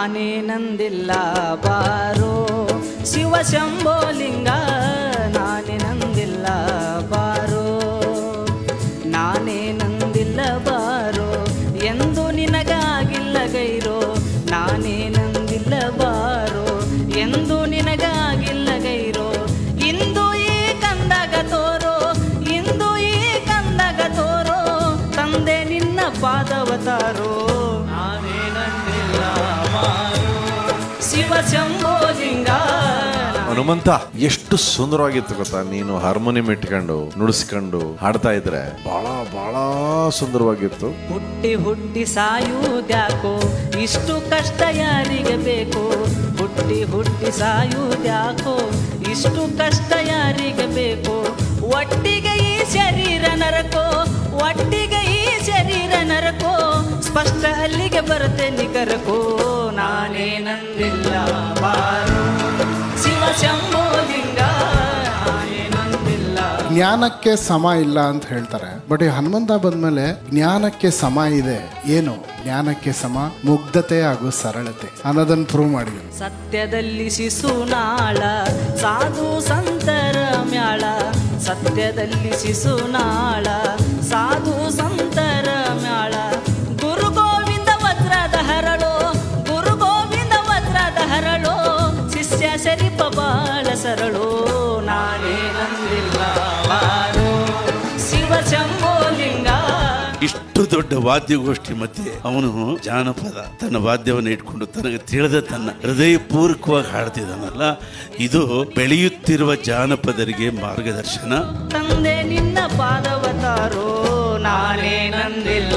ನಾನೇ ನಂದಿಲ್ಲ ಬಾರೋ ಶಿವ ಶಂಭೋಲಿಂಗ ನಾನೇ ನಂದಿಲ್ಲ ಬಾರೋ ನಾನೇ ನಂದಿಲ್ಲ ಬಾರೋ ಎಂದು ನಿನಗಾಗಿಲ್ಲ ಗೈರೋ ನಾನೇ ನಂದಿಲ್ಲ ಬಾರೋ ಎಂದು ನಿನಗಾಗಿಲ್ಲ ಗೈರೋ ಇಂದು ಈ ಕಂದಗ ತೋರೋ ಇಂದು ಈ ಕಂದಗ ತೋರೋ ತಂದೆ ನಿನ್ನ ಪಾದವತಾರೋ ನಾನೇ ನಂದಿಲ್ಲ ಬಾರೋ ಶಿವ ಶಂಭೋಲಿಂಗ ಹನುಮಂತ ಎಷ್ಟು ಸುಂದರವಾಗಿತ್ತು ಗೊತ್ತಾ ನೀನು ಹಾರ್ಮೋನಿಯಂ ಇಟ್ಕೊಂಡು ನುಡಿಸ್ಕೊಂಡು ಹಾಡ್ತಾ ಇದ್ರೆ ಬಹಳ ಬಹಳ ಸುಂದರವಾಗಿತ್ತು ಹುಟ್ಟಿ ಹುಟ್ಟಿ ಸಾಯುವುದ್ಯಾಕೋ ಇಷ್ಟು ಕಷ್ಟ ಯಾರಿಗೆ ಬೇಕು ಹುಟ್ಟಿ ಹುಟ್ಟಿ ಸಾಯುವುದ್ಯಾಕೋ ಇಷ್ಟು ಕಷ್ಟ ಯಾರಿಗೆ ಬೇಕು ಒಟ್ಟಿಗೆ ಈ ಶರೀರ ನರಕೋ ಒಟ್ಟಿಗೆ ಈ ಶರೀರ ನರಕೋ ಸ್ಪಷ್ಟ ಅಲ್ಲಿಗೆ ಬರುತ್ತೆ ನಿಗರಕೋ ನಾನೇ ನಂದಿಲ್ಲ ಬಾರೋ ಶಿವ ಶಂಭೋಲಿಂಗ ನಾನೇ ನಂದಿಲ್ಲ ಜ್ಞಾನಕ್ಕೆ ಸಮ ಇಲ್ಲ ಅಂತ ಹೇಳ್ತಾರೆ ಬಟ್ ಈ ಹನುಮಂತ ಬಂದ್ಮೇಲೆ ಜ್ಞಾನಕ್ಕೆ ಸಮ ಇದೆ ಏನು ಜ್ಞಾನಕ್ಕೆ ಸಮ ಮುಗ್ಧತೆ ಹಾಗೂ ಸರಳತೆ ಅನ್ನೋದನ್ನ ಪ್ರೂವ್ ಮಾಡಿದ್ರು ಸತ್ಯದಲ್ಲಿ ಶಿಶುನಾಳ ಸಾಧು ಸಂತರ ಮ್ಯಾಳ ಸತ್ಯದಲ್ಲಿ ಶಿಶುನಾಳ ಸಾಧು ಸಂತರ ಮ್ಯಾಳ ಗುರು ಗೋವಿಂದ ವಜ್ರದ ಹರಳೋ ಗುರು ಗೋವಿಂದ ವಜ್ರದ ಹರಳೋ ಶಿಷ್ಯ ಶರೀಪ ಬಾಳ ಸರಳೋ ನಾನೇ ನಂದಿಲ್ಲ ಬಾರೋ ಶಿವ ಶಂಭೋಲಿಂಗ ಇಷ್ಟು ದೊಡ್ಡ ವಾದ್ಯಗೋಷ್ಠಿ ಮಧ್ಯೆ ಅವನು ಜಾನಪದ ತನ್ನ ವಾದ್ಯವನ್ನು ಇಟ್ಕೊಂಡು ತನಗೆ ತಿಳಿದ ತನ್ನ ಹೃದಯಪೂರ್ವಕವಾಗಿ ಹಾಡ್ತಿದ್ದಾನಲ್ಲ ಇದು ಬೆಳೆಯುತ್ತಿರುವ ಜಾನಪದರಿಗೆ ಮಾರ್ಗದರ್ಶನ ತಂದೆ ನಿನ್ನ ಪಾದವತಾರೋ ನಾನೇ ನಂದಿಲ್ಲ